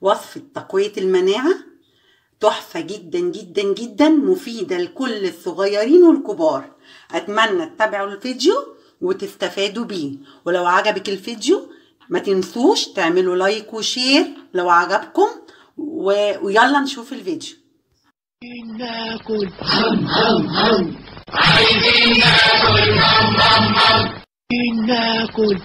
وصفة تقوية المناعة تحفة جدا جدا جدا مفيدة لكل الصغيرين والكبار أتمنى تتابعوا الفيديو وتستفادوا بيه ولو عجبك الفيديو ما تنسوش تعملوا لايك وشير لو عجبكم و... ويلا نشوف الفيديو ناكل عايزين ناكل هم هم هم ناكل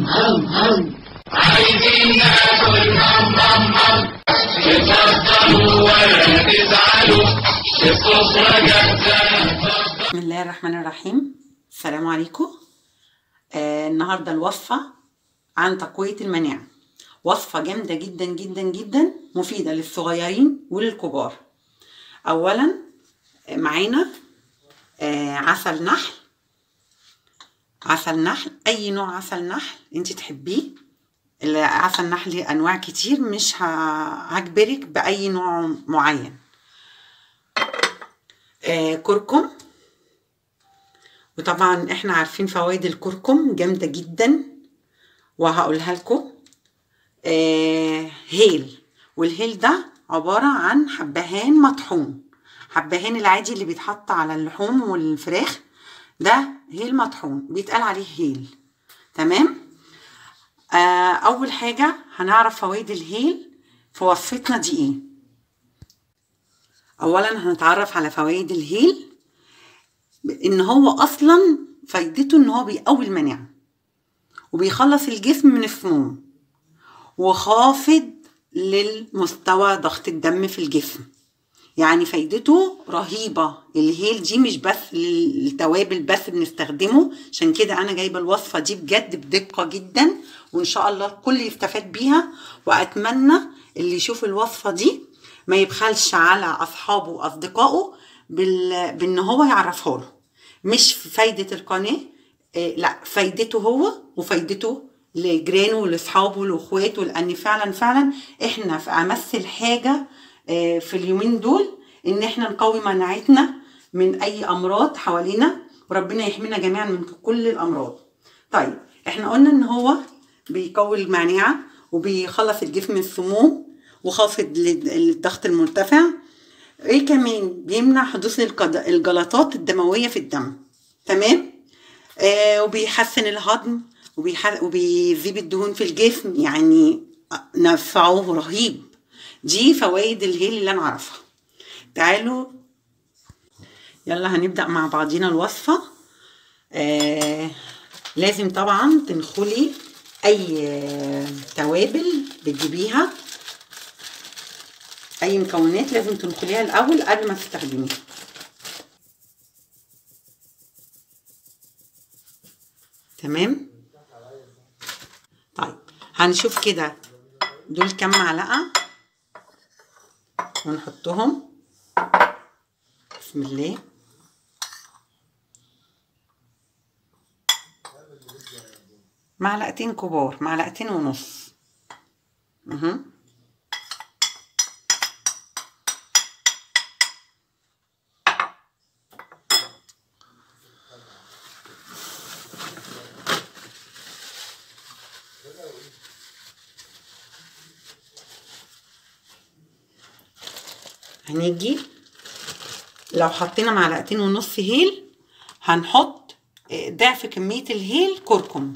عايزين ناكل هم هم هم اتفضلوا ولا تزعلوا السفرة جاهزة بسم الله الرحمن الرحيم السلام عليكم آه النهارده الوصفة عن تقوية المناعة وصفة جامدة جدا جدا جدا مفيدة للصغيرين وللكبار أولا آه، معانا آه عسل نحل عسل نحل أي نوع عسل نحل أنت تحبيه عسل نحل ليه أنواع كتير مش ه- هجبرك بأي نوع معين آه كركم وطبعا احنا عارفين فوائد الكركم جامدة جدا وهقولها لكم آه هيل والهيل ده عبارة عن حبهان مطحون حبهان العادي اللي بيتحط على اللحوم والفراخ ده هيل مطحون بيتقال عليه هيل تمام آه اول حاجة هنعرف فوائد الهيل في وصفتنا دي ايه اولا هنتعرف على فوائد الهيل ان هو اصلا فايدته ان هو بيقوي المناعه وبيخلص الجسم من السموم وخافض للمستوى ضغط الدم في الجسم يعني فايدته رهيبة الهيل دي مش بس للتوابل بس بنستخدمه عشان كده أنا جايبة الوصفة دي بجد بدقة جدا وإن شاء الله الكل يستفاد بيها وأتمنى اللي يشوف الوصفة دي ما يبخلش على أصحابه وأصدقائه بال... بإن هو يعرفها له مش في فايدة القناة آه، لا فايدته هو وفايدته لجيرانه ولاصحابه ولاخواته لان فعلا فعلا احنا في امس الحاجه آه، في اليومين دول ان احنا نقوي مناعتنا من اي امراض حوالينا وربنا يحمينا جميعا من كل الامراض طيب احنا قلنا ان هو بيقوي المناعه وبيخلص الجسم من السموم وخافض لل- الضغط المرتفع ايه كمان بيمنع حدوث القد- الجلطات الدمويه في الدم تمام آه وبيحسن الهضم وبيح... وبيذيب الدهون في الجسم يعني نفعه رهيب دي فوائد الهيل اللي انا اعرفها تعالوا يلا هنبدأ مع بعضينا الوصفة آه لازم طبعا تنخلي اي آه، توابل بتجيبيها اي مكونات لازم تنخليها الاول قبل ما تستخدميها تمام طيب هنشوف كده دول كام معلقة ونحطهم بسم الله معلقتين كبار معلقتين ونص اها هنيجي لو حطينا معلقتين ونص هيل هنحط آه، ضعف كمية الهيل كركم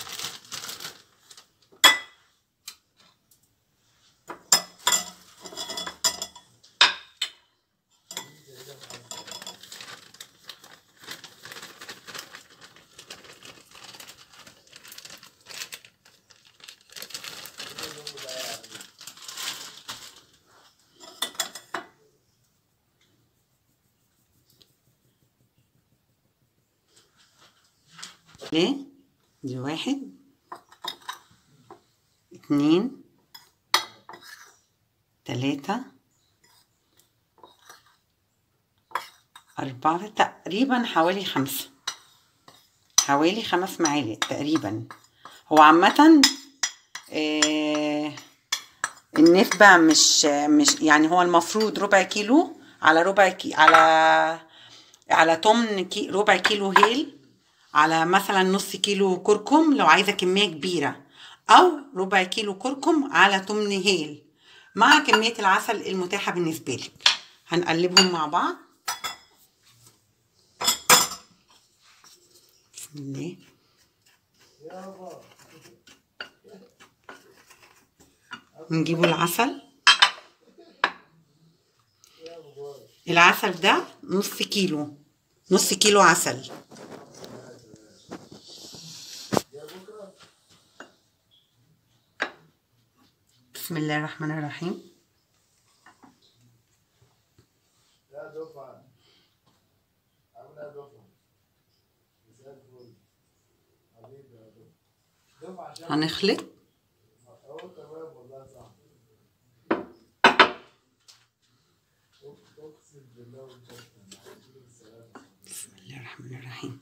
ليه دي واحد اتنين تلاتة أربعة تقريبا حوالي خمسة حوالي خمس معالق تقريبا هو عامة آه النسبة مش مش يعني هو المفروض ربع كيلو على ربع كي على على تمن كي ربع كيلو هيل على مثلا نص كيلو كركم لو عايزة كمية كبيرة أو ربع كيلو كركم على تمن هيل مع كمية العسل المتاحة بالنسبة لك هنقلبهم مع بعض بسم الله نجيبوا العسل العسل ده نص كيلو نص كيلو عسل بسم الله الرحمن الرحيم يا دفعة عاملة يا دفعة مساء الفل حبيبي يا دفعة دفعة عشان هنخلط اهو تمام والله صح اقسم بالله والجنة السلام بسم الله الرحمن الرحيم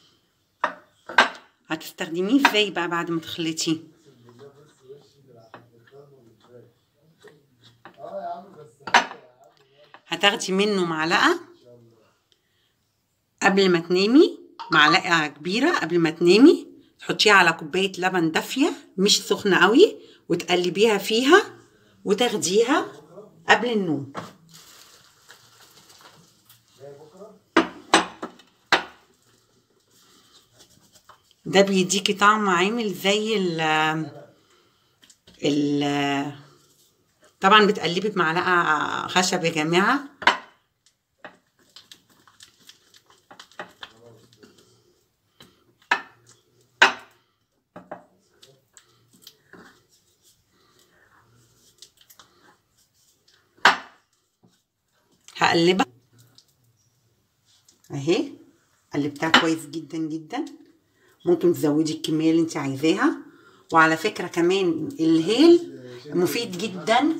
هتستخدميه ازاي بقى بعد ما تخلطيه بالله بس وشي بالعافية والفراخ اه يا عم بس هات يا عم هتاخدي منه معلقة قبل ما تنامي معلقة كبيرة قبل ما تنامي تحطيها على كوباية لبن دافية مش سخنة قوي وتقلبيها فيها وتاخديها قبل النوم ده بيديكي طعم عامل زي ال ال طبعا بتقلبي بمعلقة خشب يا جماعة هقلبها اهي قلبتها كويس جدا جدا ممكن تزودي الكمية اللي انت عايزاها وعلى فكرة كمان الهيل مفيد جدا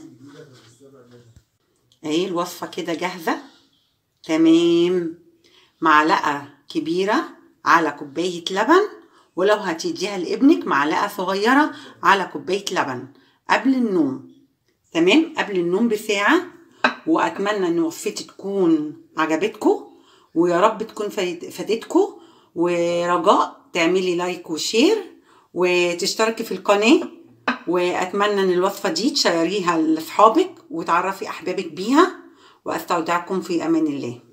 اهي الوصفة كده جاهزة تمام معلقة كبيرة على كوباية لبن ولو هتديها لابنك معلقة صغيرة على كوباية لبن قبل النوم تمام قبل النوم بساعة وأتمنى إن وصفتي تكون عجبتكم ويا رب تكون فايد- فادتكم ورجاء تعملي لايك وشير وتشتركي في القناة وأتمنى إن الوصفة دي تشيريها لأصحابك وتعرفي أحبابك بيها وأستودعكم في أمان الله